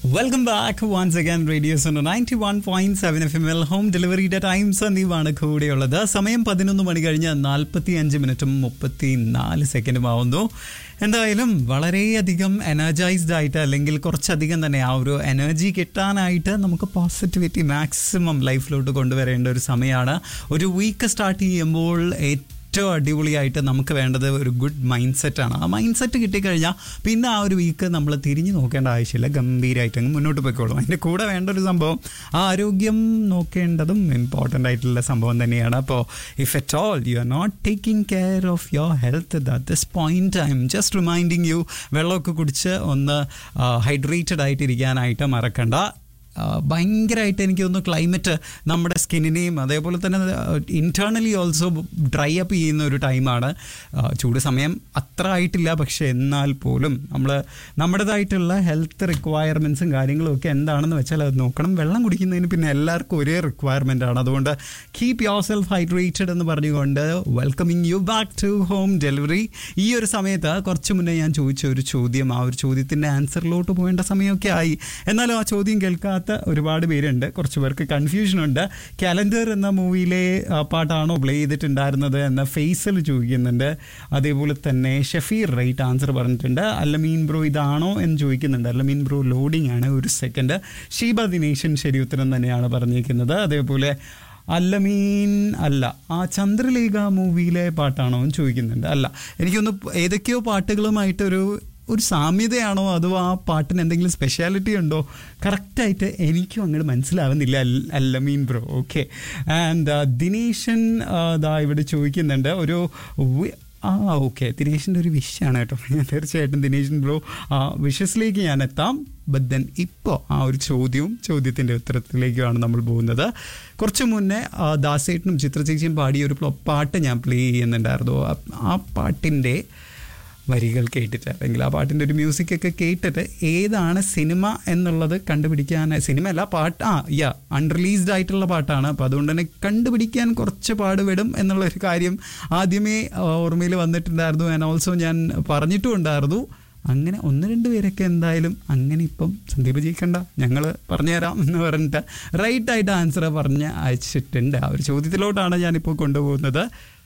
welcome back once again radio's ninety one point seven F M എൽ home ഡെലിവറിയുടെ time സന്ദീപാണ് കൂടെയുള്ളത് സമയം പതിനൊന്ന് മണി കഴിഞ്ഞ് നാൽപ്പത്തി അഞ്ച് മിനിറ്റും മുപ്പത്തി നാല് സെക്കൻഡും ആവുന്നു എന്തായാലും വളരെയധികം എനർജൈസ്ഡ് ആയിട്ട് അല്ലെങ്കിൽ കുറച്ചധികം തന്നെ ആ ഒരു എനർജി കിട്ടാനായിട്ട് നമുക്ക് പോസിറ്റിവിറ്റി മാക്സിമം ലൈഫിലോട്ട് കൊണ്ടുവരേണ്ട ഒരു സമയമാണ് ഒരു വീക്ക് സ്റ്റാർട്ട് ചെയ്യുമ്പോൾ ഏറ്റവും ഏറ്റവും അടിപൊളിയായിട്ട് നമുക്ക് വേണ്ടത് ഒരു ഗുഡ് മൈൻഡ് സെറ്റാണ് ആ മൈൻഡ് സെറ്റ് കിട്ടിക്കഴിഞ്ഞാൽ പിന്നെ ആ ഒരു വീക്ക് നമ്മൾ തിരിഞ്ഞു നോക്കേണ്ട ആവശ്യമില്ല ഗംഭീരമായിട്ട് അങ്ങ് മുന്നോട്ട് പോയിക്കോളും അതിൻ്റെ കൂടെ വേണ്ട ഒരു സംഭവം ആ ആരോഗ്യം നോക്കേണ്ടതും ഇമ്പോർട്ടൻ്റ് ആയിട്ടുള്ള സംഭവം തന്നെയാണ് അപ്പോൾ if at all you are not taking care of your health that this point time just reminding you വെള്ളമൊക്കെ കുടിച്ച് ഒന്ന് ഹൈഡ്രേറ്റഡ് ആയിട്ടിരിക്കാനായിട്ട് മറക്കണ്ട ഭയങ്കരമായിട്ട് എനിക്ക് തോന്നുന്നു ക്ലൈമറ്റ് നമ്മുടെ സ്കിന്നിനെയും അതേപോലെ തന്നെ ഇൻറ്റേർണലി ഓൾസോ ഡ്രൈ അപ്പ് ചെയ്യുന്ന ഒരു ടൈമാണ് ചൂട് സമയം അത്ര ആയിട്ടില്ല പക്ഷെ എന്നാൽ പോലും നമ്മൾ നമ്മുടേതായിട്ടുള്ള ഹെൽത്ത് റിക്വയർമെൻറ്റ്സും കാര്യങ്ങളും ഒക്കെ എന്താണെന്ന് വെച്ചാൽ അത് നോക്കണം വെള്ളം കുടിക്കുന്നതിന് പിന്നെ എല്ലാവർക്കും ഒരേ റിക്വയർമെൻ്റ് ആണ് അതുകൊണ്ട് കീപ് യുവർ സെൽഫ് ഹൈഡ്രേറ്റഡ് എന്ന് പറഞ്ഞുകൊണ്ട് welcoming you back to home delivery ഈ ഒരു സമയത്ത് കുറച്ച് മുന്നേ ഞാൻ ചോദിച്ച ഒരു ചോദ്യം ആ ഒരു ചോദ്യത്തിൻ്റെ ആൻസറിലോട്ട് പോകേണ്ട സമയമൊക്കെ ആയി എന്നാലും ആ ചോദ്യം കേൾക്കാത്ത ഒരുപാട് പേരുണ്ട് കുറച്ച് പേർക്ക് കൺഫ്യൂഷൻ ഉണ്ട് കാലണ്ടർ എന്ന മൂവിയിലെ പാട്ടാണോ പ്ലേ ചെയ്തിട്ടുണ്ടായിരുന്നത് എന്ന ഫേസിൽ ചോദിക്കുന്നുണ്ട് അതേപോലെ തന്നെ ഷഫീർ റൈറ്റ് ആൻസർ പറഞ്ഞിട്ടുണ്ട് അല്ലമീൻ ബ്രോ ഇതാണോ എന്ന് ചോദിക്കുന്നുണ്ട് അല്ലമീൻ ബ്രോ ലോഡിംഗ് ആണ് ഒരു സെക്കൻഡ് ഷീബ ദിനേശൻ ശരി ഉത്തരം തന്നെയാണ് പറഞ്ഞിരിക്കുന്നത് അതേപോലെ അല്ലമീൻ അല്ല ആ ചന്ദ്രലേഖ മൂവിയിലെ പാട്ടാണോ എന്ന് ചോദിക്കുന്നുണ്ട് അല്ല എനിക്കൊന്ന് ഏതൊക്കെയോ പാട്ടുകളുമായിട്ടൊരു ഒരു സാമ്യതയാണോ അതോ ആ പാട്ടിന് എന്തെങ്കിലും സ്പെഷ്യാലിറ്റി ഉണ്ടോ കറക്റ്റായിട്ട് എനിക്കും അങ്ങോട്ട് മനസ്സിലാവുന്നില്ല അല്ലമീൻ ബ്രോ ഓക്കെ ആൻഡ് ദിനേശൻ ദാ ഇവിടെ ചോദിക്കുന്നുണ്ട് ഒരു ആ ഓക്കെ ദിനേശിൻ്റെ ഒരു വിഷാണ് കേട്ടോ ഞാൻ തീർച്ചയായിട്ടും ദിനേശൻ ബ്രോ ആ വിഷസിലേക്ക് ഞാൻ എത്താം ബട്ട് ദെൻ ഇപ്പോൾ ആ ഒരു ചോദ്യവും ചോദ്യത്തിൻ്റെ ഉത്തരത്തിലേക്കുമാണ് നമ്മൾ പോകുന്നത് കുറച്ച് മുന്നേ ദാസേട്ടനും ചിത്രചേച്ചിയും പാടിയ ഒരു പാട്ട് ഞാൻ പ്ലേ ചെയ്യുന്നുണ്ടായിരുന്നു ആ പാട്ടിൻ്റെ വരികൾ കേട്ടിട്ട് അല്ലെങ്കിൽ ആ പാട്ടിൻ്റെ ഒരു മ്യൂസിക് ഒക്കെ കേട്ടിട്ട് ഏതാണ് സിനിമ എന്നുള്ളത് കണ്ടുപിടിക്കാൻ സിനിമ അല്ല പാട്ട് ആ യാ അൺറിലീസ്ഡ് ആയിട്ടുള്ള പാട്ടാണ് അപ്പോൾ അതുകൊണ്ട് തന്നെ കണ്ടുപിടിക്കാൻ കുറച്ച് പാടുപെടും എന്നുള്ള ഒരു കാര്യം ആദ്യമേ ഓർമ്മയിൽ വന്നിട്ടുണ്ടായിരുന്നു ആൻഡ് ഓൾസോ ഞാൻ പറഞ്ഞിട്ടും ഉണ്ടായിരുന്നു അങ്ങനെ ഒന്ന് രണ്ട് പേരൊക്കെ എന്തായാലും അങ്ങനെ ഇപ്പം സന്ദീപ് ജയിക്കണ്ട ഞങ്ങൾ പറഞ്ഞുതരാം എന്ന് പറഞ്ഞിട്ട് റൈറ്റ് ആയിട്ട് ആൻസർ പറഞ്ഞ് അയച്ചിട്ടുണ്ട് ആ ഒരു ചോദ്യത്തിലോട്ടാണ് ഞാനിപ്പോൾ കൊണ്ടുപോകുന്നത്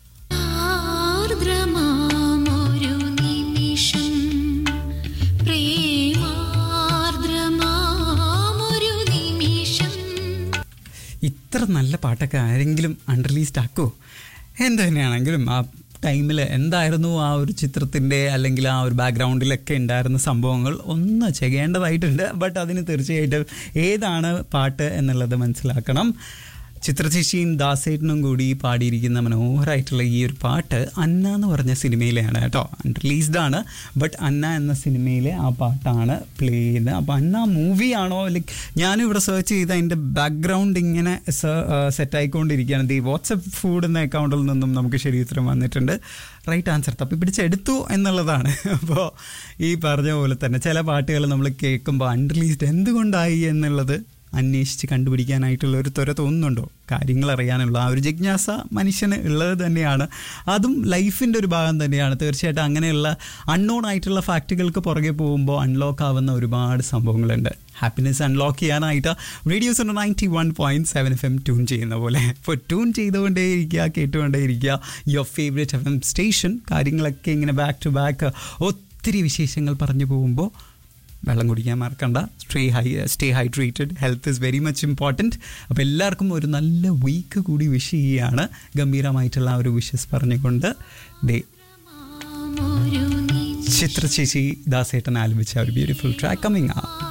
ഇത്ര നല്ല പാട്ടൊക്കെ ആരെങ്കിലും അൺറിലീസ്ഡ് ആക്കുമോ എന്ത് തന്നെയാണെങ്കിലും ആ ടൈമിൽ എന്തായിരുന്നു ആ ഒരു ചിത്രത്തിൻ്റെ അല്ലെങ്കിൽ ആ ഒരു ബാക്ക്ഗ്രൗണ്ടിലൊക്കെ ഉണ്ടായിരുന്ന സംഭവങ്ങൾ ഒന്ന് ചെയ്യേണ്ടതായിട്ടുണ്ട് ബട്ട് അതിന് തീർച്ചയായിട്ടും ഏതാണ് പാട്ട് എന്നുള്ളത് മനസ്സിലാക്കണം ചിത്രചേച്ചിയും ദാസേട്ടനും കൂടി പാടിയിരിക്കുന്ന മനോഹരമായിട്ടുള്ള ഈ ഒരു പാട്ട് അന്ന എന്ന് പറഞ്ഞ സിനിമയിലെയാണ് കേട്ടോ റിലീസ്ഡ് ആണ് ബട്ട് അന്ന എന്ന സിനിമയിലെ ആ പാട്ടാണ് പ്ലേ ചെയ്യുന്നത് അപ്പോൾ അന്ന മൂവിയാണോ ലൈക്ക് ഞാനും ഇവിടെ സെർച്ച് ചെയ്ത് അതിൻ്റെ ബാക്ക്ഗ്രൗണ്ട് ഇങ്ങനെ സെറ്റായിക്കൊണ്ടിരിക്കുകയാണ് ദി വാട്സപ്പ് ഫുഡ് എന്ന അക്കൗണ്ടിൽ നിന്നും നമുക്ക് ശരി ഉത്തരം വന്നിട്ടുണ്ട് റൈറ്റ് ആൻസർ തപ്പി പിടിച്ചെടുത്തു എന്നുള്ളതാണ് അപ്പോൾ ഈ പറഞ്ഞ പോലെ തന്നെ ചില പാട്ടുകൾ നമ്മൾ കേൾക്കുമ്പോൾ അൺറിലീസ്ഡ് എന്തുകൊണ്ടായി എന്നുള്ളത് അന്വേഷിച്ച് കണ്ടുപിടിക്കാനായിട്ടുള്ള ഒരു ത്വര തോന്നുന്നുണ്ടോ കാര്യങ്ങൾ അറിയാനുള്ള ആ ഒരു ജിജ്ഞാസ മനുഷ്യന് ഉള്ളത് തന്നെയാണ് അതും ലൈഫിൻ്റെ ഒരു ഭാഗം തന്നെയാണ് തീർച്ചയായിട്ടും അങ്ങനെയുള്ള അൺനോൺ ആയിട്ടുള്ള ഫാക്റ്റുകൾക്ക് പുറകെ പോകുമ്പോൾ അൺലോക്ക് ആവുന്ന ഒരുപാട് സംഭവങ്ങളുണ്ട് ഹാപ്പിനെസ് അൺലോക്ക് ചെയ്യാനായിട്ട് radio's ninety one point seven F M tune ചെയ്യുന്ന പോലെ ഇപ്പോൾ ട്യൂൺ ചെയ്തുകൊണ്ടേ ഇരിക്കുക കേട്ടുകൊണ്ടേ ഇരിക്കുക your favourite F M station കാര്യങ്ങളൊക്കെ ഇങ്ങനെ ബാക്ക് ടു ബാക്ക് ഒത്തിരി വിശേഷങ്ങൾ പറഞ്ഞു പോകുമ്പോൾ വെള്ളം കുടിക്കാൻ മറക്കണ്ട stay high stay hydrated health is very much important അപ്പോൾ എല്ലാവർക്കും ഒരു നല്ല വീക്ക് കൂടി വിഷ് ചെയ്യുകയാണ് ഗംഭീരമായിട്ടുള്ള ആ ഒരു വിഷസ് പറഞ്ഞുകൊണ്ട് ഡേ ചിത്ര ചേച്ചി ദാസേട്ടൻ ആലപിച്ച ഒരു ബ്യൂട്ടിഫുൾ ട്രാക്ക് കമ്മിങ് ആ